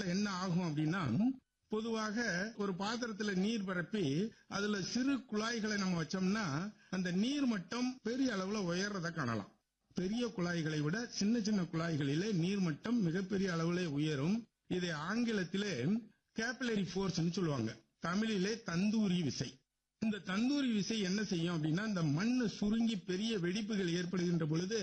காலகட்டத்துல என்ன ஆகும் அப்படின்னா பொதுவாக ஒரு பாத்திரத்துல நீர் பரப்பி அதுல சிறு குழாய்களை நம்ம வச்சோம்னா அந்த நீர் மட்டம் பெரிய அளவுல உயர்றத காணலாம் பெரிய குழாய்களை விட சின்ன சின்ன குழாய்களிலே நீர்மட்டம் மிகப்பெரிய அளவிலே உயரும் இதை ஆங்கிலத்திலே கேபிலரி ஃபோர்ஸ் சொல்லுவாங்க தமிழிலே தந்தூரி விசை இந்த தந்தூரி விசை என்ன செய்யும் அப்படின்னா இந்த மண்ணு சுருங்கி பெரிய வெடிப்புகள் ஏற்படுகின்ற பொழுது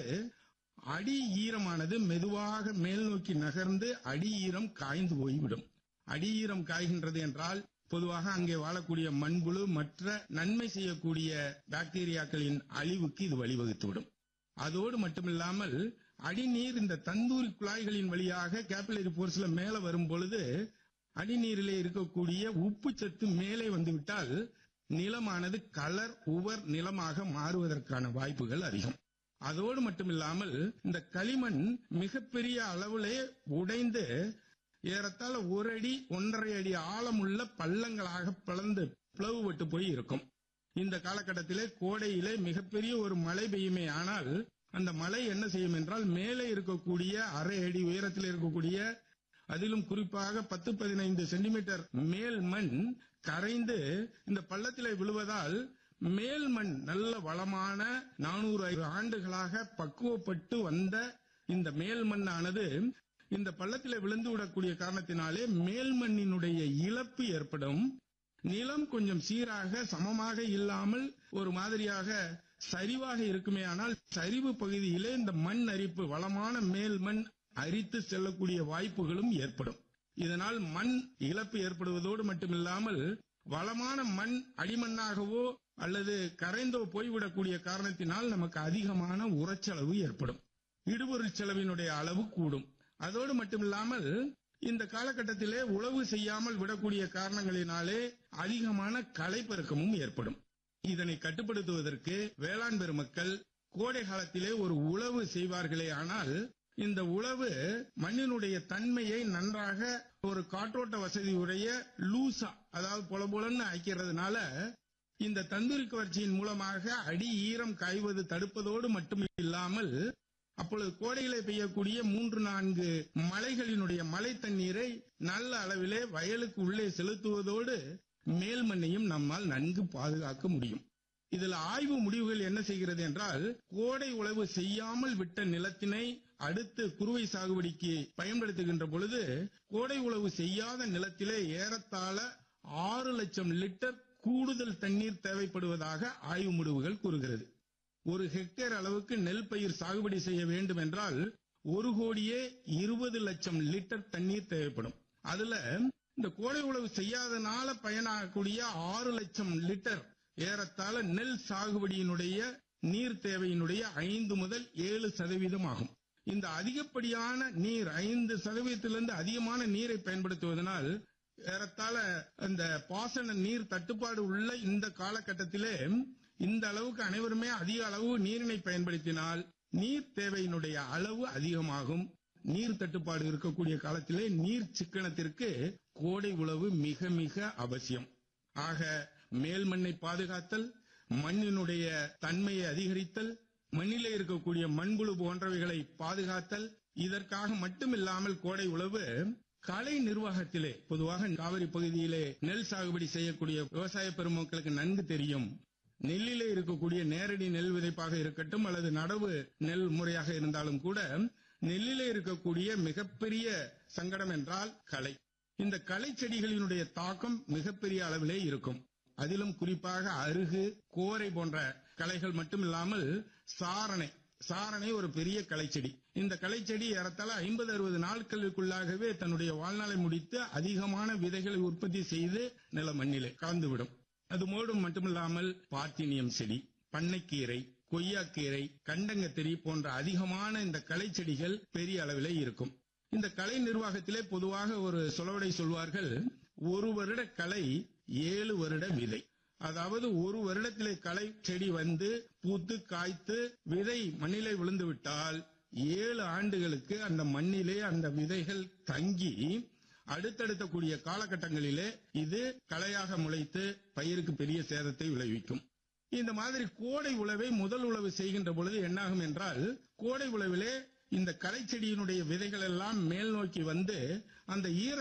அடி ஈரமானது மெதுவாக மேல் நோக்கி நகர்ந்து அடி ஈரம் காய்ந்து போய்விடும் அடி ஈரம் காய்கின்றது என்றால் பொதுவாக அங்கே வாழக்கூடிய மண்புழு மற்ற நன்மை செய்யக்கூடிய பாக்டீரியாக்களின் அழிவுக்கு இது வழிவகுத்துவிடும் அதோடு மட்டுமில்லாமல் அடிநீர் இந்த தந்தூரி குழாய்களின் வழியாக கேபிலரி போர்ஸ்ல மேல வரும் பொழுது அடிநீரிலே இருக்கக்கூடிய உப்பு சத்து மேலே வந்துவிட்டால் நிலமானது கலர் உவர் நிலமாக மாறுவதற்கான வாய்ப்புகள் அதிகம் அதோடு மட்டுமில்லாமல் இந்த களிமண் மிகப்பெரிய அளவிலே உடைந்து ஏறத்தாழ ஒரு அடி ஒன்றரை அடி ஆழமுள்ள பள்ளங்களாக பிளந்து பிளவுபட்டு போய் இருக்கும் இந்த காலகட்டத்திலே கோடையிலே மிகப்பெரிய ஒரு மழை பெய்யுமே ஆனால் அந்த மழை என்ன செய்யும் என்றால் மேலே இருக்கக்கூடிய அரை அடி உயரத்தில் இருக்கக்கூடிய அதிலும் குறிப்பாக பத்து பதினைந்து சென்டிமீட்டர் மேல் மண் கரைந்து இந்த பள்ளத்திலே விழுவதால் மேல் மண் நல்ல வளமான நானூறு ஆண்டுகளாக பக்குவப்பட்டு வந்த இந்த மேல் மண்ணானது இந்த பள்ளத்திலே விழுந்து விடக்கூடிய காரணத்தினாலே மேல் மண்ணினுடைய இழப்பு ஏற்படும் நிலம் கொஞ்சம் சீராக சமமாக இல்லாமல் ஒரு மாதிரியாக சரிவாக இருக்குமே ஆனால் சரிவு பகுதியிலே இந்த மண் அரிப்பு வளமான மேல் மண் அரித்து செல்லக்கூடிய வாய்ப்புகளும் ஏற்படும் இதனால் மண் இழப்பு ஏற்படுவதோடு மட்டுமில்லாமல் வளமான மண் அடிமண்ணாகவோ அல்லது கரைந்தோ போய்விடக்கூடிய காரணத்தினால் நமக்கு அதிகமான உரச்செலவு ஏற்படும் இடுபொருள் செலவினுடைய அளவு கூடும் அதோடு மட்டுமில்லாமல் இந்த காலகட்டத்திலே உழவு செய்யாமல் விடக்கூடிய காரணங்களினாலே அதிகமான களைப்பெருக்கமும் ஏற்படும் இதனை கட்டுப்படுத்துவதற்கு வேளாண் பெருமக்கள் கோடை காலத்திலே ஒரு உழவு செய்வார்களே ஆனால் இந்த உழவு மண்ணினுடைய தன்மையை நன்றாக ஒரு காற்றோட்ட வசதி உடைய லூசா அதாவது பொல பொலன்னு ஆக்கிறதுனால இந்த தந்தூரி கவர்ச்சியின் மூலமாக அடி ஈரம் காய்வது தடுப்பதோடு மட்டும் இல்லாமல் அப்பொழுது கோடையிலே பெய்யக்கூடிய மூன்று நான்கு மலைகளினுடைய மழை தண்ணீரை நல்ல அளவிலே வயலுக்கு உள்ளே செலுத்துவதோடு மேல் மண்ணையும் நம்மால் நன்கு பாதுகாக்க முடியும் இதுல ஆய்வு முடிவுகள் என்ன செய்கிறது என்றால் கோடை உழவு செய்யாமல் விட்ட நிலத்தினை அடுத்து குறுவை சாகுபடிக்கு பயன்படுத்துகின்ற பொழுது கோடை உழவு செய்யாத நிலத்திலே ஏறத்தாழ ஆறு லட்சம் லிட்டர் கூடுதல் தண்ணீர் தேவைப்படுவதாக ஆய்வு முடிவுகள் கூறுகிறது ஒரு ஹெக்டேர் அளவுக்கு நெல் பயிர் சாகுபடி செய்ய வேண்டும் என்றால் ஒரு கோடியே இருபது லட்சம் லிட்டர் தண்ணீர் தேவைப்படும் அதுல இந்த கோடை உழவு செய்யாதனால பயனாகக்கூடிய ஆறு லட்சம் லிட்டர் ஏறத்தாழ நெல் சாகுபடியினுடைய நீர் தேவையினுடைய ஐந்து முதல் ஏழு சதவீதம் ஆகும் இந்த அதிகப்படியான நீர் ஐந்து சதவீதத்திலிருந்து அதிகமான நீரை பயன்படுத்துவதனால் ஏறத்தாழ அந்த பாசன நீர் தட்டுப்பாடு உள்ள இந்த காலகட்டத்திலே இந்த அளவுக்கு அனைவருமே அதிக அளவு நீரினை பயன்படுத்தினால் நீர் தேவையினுடைய அளவு அதிகமாகும் நீர் தட்டுப்பாடு இருக்கக்கூடிய காலத்திலே நீர் சிக்கனத்திற்கு கோடை உழவு மிக மிக அவசியம் ஆக மேல் மண்ணை பாதுகாத்தல் மண்ணினுடைய தன்மையை அதிகரித்தல் மண்ணிலே இருக்கக்கூடிய மண்புழு போன்றவைகளை பாதுகாத்தல் இதற்காக மட்டுமில்லாமல் கோடை உழவு கலை நிர்வாகத்திலே பொதுவாக காவிரி பகுதியிலே நெல் சாகுபடி செய்யக்கூடிய விவசாய பெருமக்களுக்கு நன்கு தெரியும் நெல்லிலே இருக்கக்கூடிய நேரடி நெல் விதைப்பாக இருக்கட்டும் அல்லது நடவு நெல் முறையாக இருந்தாலும் கூட நெல்லிலே இருக்கக்கூடிய மிகப்பெரிய சங்கடம் என்றால் களை இந்த களை செடிகளினுடைய தாக்கம் மிகப்பெரிய அளவிலே இருக்கும் அதிலும் குறிப்பாக அருகு கோரை போன்ற களைகள் மட்டுமில்லாமல் சாரணை சாரணை ஒரு பெரிய களைச்செடி இந்த களைச்செடி ஏறத்தாழ ஐம்பது அறுபது நாட்களுக்குள்ளாகவே தன்னுடைய வாழ்நாளை முடித்து அதிகமான விதைகளை உற்பத்தி செய்து நில மண்ணிலே கலந்துவிடும் அது மூடும் மட்டுமில்லாமல் பார்த்தீனியம் செடி பண்ணைக்கீரை கொய்யாக்கீரை கண்டங்கத்திரி போன்ற அதிகமான இந்த களை செடிகள் பெரிய அளவிலே இருக்கும் இந்த கலை நிர்வாகத்திலே பொதுவாக ஒரு சொலவடை சொல்வார்கள் ஒரு வருட கலை ஏழு வருட விதை அதாவது ஒரு வருடத்திலே களை செடி வந்து பூத்து காய்த்து விதை மண்ணிலே விழுந்து விட்டால் ஏழு ஆண்டுகளுக்கு அந்த மண்ணிலே அந்த விதைகள் தங்கி அடுத்தடுத்த கூடிய காலகட்டங்களிலே இது களையாக முளைத்து பயிருக்கு பெரிய சேதத்தை விளைவிக்கும் இந்த மாதிரி கோடை உழவை முதல் உழவு செய்கின்ற பொழுது என்னாகும் என்றால் கோடை உழவிலே இந்த களை செடியினுடைய விதைகள் எல்லாம் மேல் நோக்கி வந்து அந்த ஈர